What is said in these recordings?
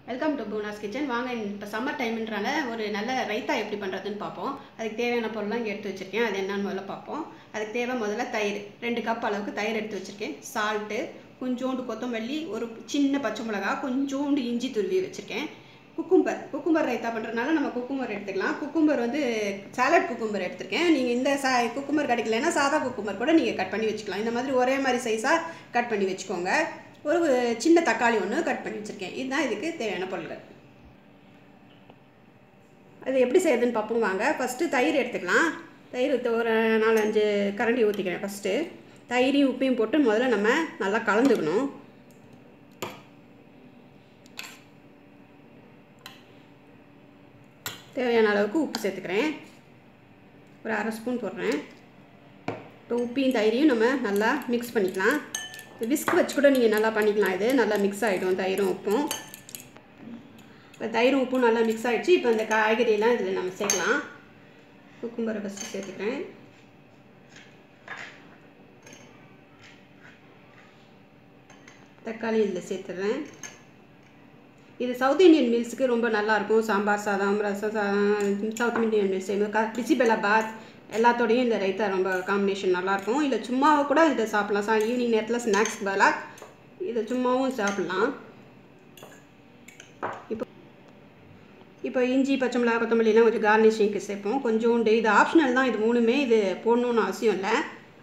welcome to பூனாஸ் kitchen வாங்க இப்போ summer டைம்ன்றனால ஒரு நல்ல ரைத்தா எப்படி பண்ணுறதுன்னு பார்ப்போம் அதுக்கு தேவையான பொருள்லாம் இங்கே எடுத்து வச்சுருக்கேன் அது என்னன்னு முதல்ல பார்ப்போம் அதுக்கு தேவை முதல்ல தயிர் ரெண்டு கப் அளவுக்கு தயிர் எடுத்து வச்சுருக்கேன் சால்ட்டு கொஞ்சோண்டு கொத்தமல்லி ஒரு சின்ன பச்சை மிளகா கொஞ்சோண்டு இஞ்சி துருவி வச்சுருக்கேன் குக்கும்பர் குக்கும்பர் ரைத்தா பண்ணுறதுனால நம்ம குக்கும்பர் எடுத்துக்கலாம் குக்கும்பர் வந்து சாலட் குக்கும்பர் எடுத்திருக்கேன் நீங்கள் இந்த சா குக்கும்பர் கிடைக்கலன்னா சாதா குக்கும்பர் கூட நீங்கள் கட் பண்ணி வச்சுக்கலாம் இந்த மாதிரி ஒரே மாதிரி சைஸாக கட் பண்ணி வச்சுக்கோங்க ஒரு சின்ன தக்காளி ஒன்று கட் பண்ணி வச்சுருக்கேன் இதுதான் இதுக்கு தேவையான பொருட்கள் அது எப்படி செய்யுதுன்னு பார்ப்போம் வாங்க ஃபஸ்ட்டு தயிர் எடுத்துக்கலாம் தயிர் ஊத்த ஒரு நாலஞ்சு கரண்டி ஊற்றிக்கிறேன் ஃபஸ்ட்டு தயிரையும் உப்பையும் போட்டு முதல்ல நம்ம நல்லா கலந்துக்கணும் தேவையான அளவுக்கு உப்பு சேர்த்துக்கிறேன் ஒரு அரை ஸ்பூன் போடுறேன் இப்போ உப்பையும் தயிரையும் நம்ம நல்லா மிக்ஸ் பண்ணிக்கலாம் விஸ்க் வச்சு கூட நீங்கள் நல்லா பண்ணிக்கலாம் இது நல்லா மிக்ஸ் ஆகிடும் தயிரும் உப்பும் இப்போ தயிரும் உப்பும் நல்லா மிக்ஸ் ஆகிடுச்சு இப்போ இந்த காய்கறியெல்லாம் இதில் நம்ம சேர்க்கலாம் குக்கும்பரை ஃபஸ்ட்டு சேர்த்துக்கிறேன் தக்காளி இதில் சேர்த்துறேன் இது சவுத் இந்தியன் மீல்ஸுக்கு ரொம்ப நல்லாயிருக்கும் சாம்பார் சாதம் ரசம் சாதம் சவுத் இந்தியன் மீல்ஸ் செய்யும்போது பிசிபெல்லா பாத் எல்லாத்தோடையும் இந்த ரைத்தா ரொம்ப காம்பினேஷன் நல்லாயிருக்கும் இல்லை சும்மாவை கூட இதை சாப்பிட்லாம் சா ஈவினிங் நேரத்தில் ஸ்நாக்ஸ்க்கு பதிலாக இதை சும்மாவும் சாப்பிட்லாம் இப்போ இப்போ இஞ்சி பச்சை மிளகா கொத்தமல்லிலாம் கொஞ்சம் கார்னிஷிங்க்கு சேர்ப்போம் கொஞ்சோண்டு இது ஆப்ஷனல் தான் இது மூணுமே இது போடணுன்னு அவசியம் இல்லை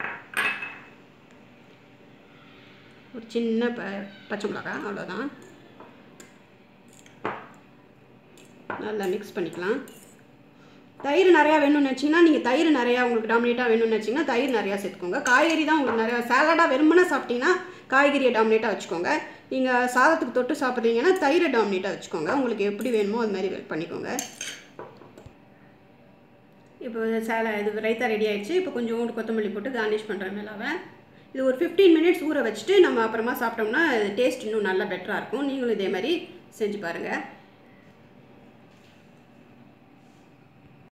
ஒரு சின்ன ப பச்சை மிளகா அவ்வளோதான் நல்லா மிக்ஸ் பண்ணிக்கலாம் தயிர் நிறையா வேணும்னு வச்சிங்கன்னா நீங்கள் தயிர் நிறையா உங்களுக்கு டாமினேட்டாக வேணும்னு வச்சிங்கன்னா தயிர் நிறையா சேர்த்துக்கோங்க காய்கறி தான் உங்களுக்கு நிறையா சாலடாக வெறுமனே சாப்பிட்டீங்கன்னா காய்கறியை டாமினேட்டாக வச்சுக்கோங்க நீங்கள் சாதத்துக்கு தொட்டு சாப்பிட்றீங்கன்னா தயிரை டாமினேட்டாக வச்சுக்கோங்க உங்களுக்கு எப்படி வேணுமோ அது மாதிரி பண்ணிக்கோங்க இப்போ சேலை இது ரைத்தா ரெடி ஆகிடுச்சு இப்போ கொஞ்சோண்டு கொத்தமல்லி போட்டு கார்னிஷ் பண்ணுறேன் மேலாவை இது ஒரு ஃபிஃப்டீன் மினிட்ஸ் ஊற வச்சுட்டு நம்ம அப்புறமா சாப்பிட்டோம்னா டேஸ்ட் இன்னும் நல்லா பெட்டராக இருக்கும் நீங்களும் இதே மாதிரி செஞ்சு பாருங்கள்